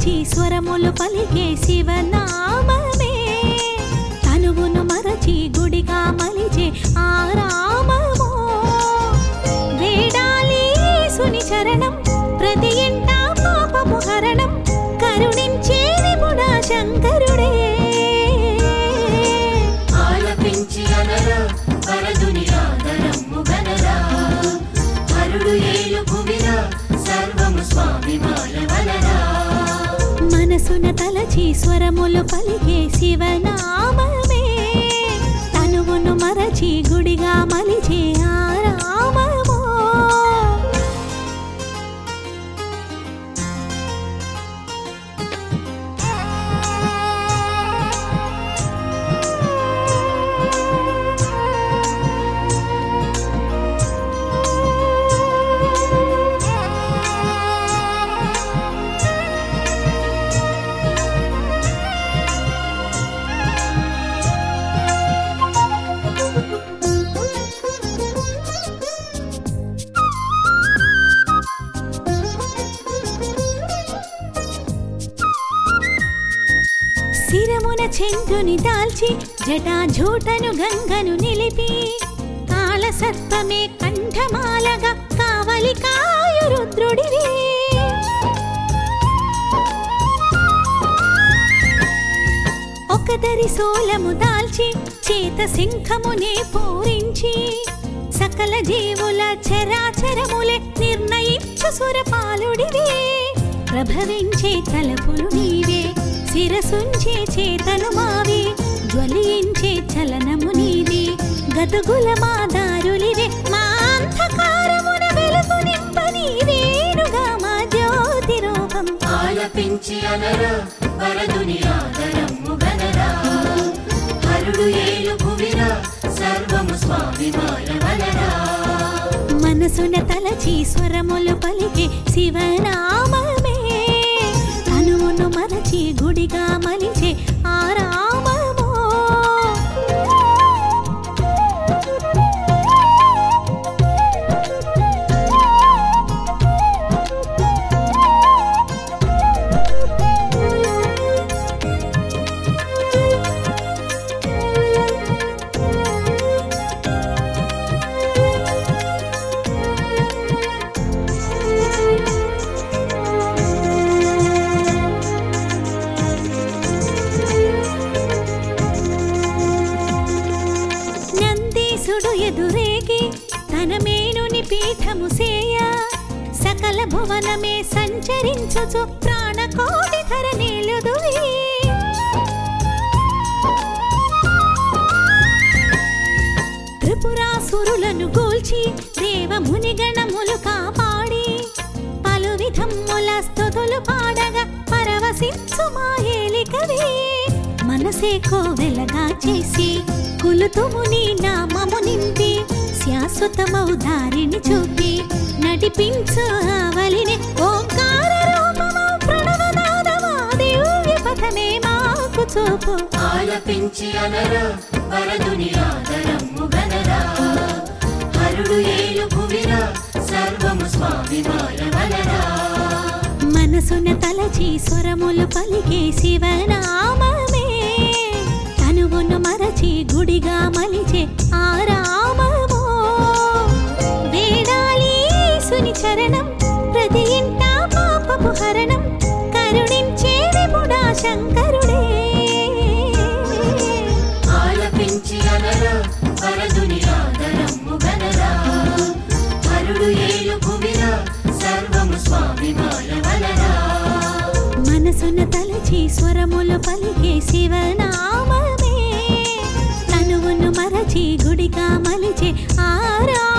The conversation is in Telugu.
తలచి స్వరములు పలికే శివనామమే తనువును మరచి గుడిగా మలిచే ఆరామమో వేడాలి సుని చరణం ప్రతి ఇంట పాపము హరణం కరుణించే నిపుణ శంకరుడే ఆలపించి అనరా వరదుని ఆదరమ్ము గనరా హరుడు ఏలు భువిరా సర్వము స్వామి మాయవలరా మనసున తలచి స్వరములు పలికే శివనామమే తనువును మరచి గుడిగా మలిచే ఆరామమో శిరమున చెంగుని దాల్చి జటాజూటను గంగను నిలిపి కాల సర్పమే కంఠమాలగా కావలి కాయు రుద్రుడివి ఒకదరి సోలము దాల్చి చేత సింహమునే పూరించి సకల జీవుల చరాచరములే నిర్ణయించు సురపాలుడివే ప్రభవించే తలపులు నీవే శిరసుంచే చేతలు మావి జ్వలించే చలనము నీది గతుగుల మా దారులివే మా అంధకారమున వెలుగు నింప నీవేనుగా మా జ్యోతి రూపం ఆలపించి అనరా వరదుని ఆదరమ్ము గనరా హరుడు ఏలు భువిరా సర్వము స్వామి మాయవలరా మనసున తలచి స్వరములు పలికే శివనామమే తనువును మరచి గుడిగా మలిచే ఆరామమో నందీసుడు ఎదురేగి తన మేనుని పీఠము సేయ సకల భువనమే సంచరించుచు ప్రాణకోటి ధర నేలుదువి త్రిపురాసురులను గూల్చి దేవముని గణములు కాపాడి పలు విధముల స్తుతులు పాడగా పరవశించు మా ఏలికవి మనసే కోవెలగా చేసి కులుతుముని నామము నింపి శాశ్వతమౌ దారిని చూపి నడిపించు ఆవలిని ఓంకార రూపమౌ ప్రణవనాదమా దివ్య పథమే మాకు చూపు ఆలపించి అనరా వరదుని ఆదరమ్ము గనరా హరుడు ఏలు భువిరా సర్వము స్వామి మాయవలరా మనసున తలచి స్వరములు పలికే శివనామమే తనువును మరచి గుడిగా మలిచే ఆరామమో వేడాలి సుని చరణం ప్రతి ఇంట పాపపు హరణం కరుణించే విపుడా శంకరుడే ఆలపించి అనరా వరదుని ఆదరమ్ము గనరా హరుడు ఏలు భువిరా సర్వము స్వామి మాయవలరా మనసున తలచి స్వరములు పలికే శివనామమే తనువును మరచి గుడిగా మలిచే ఆరా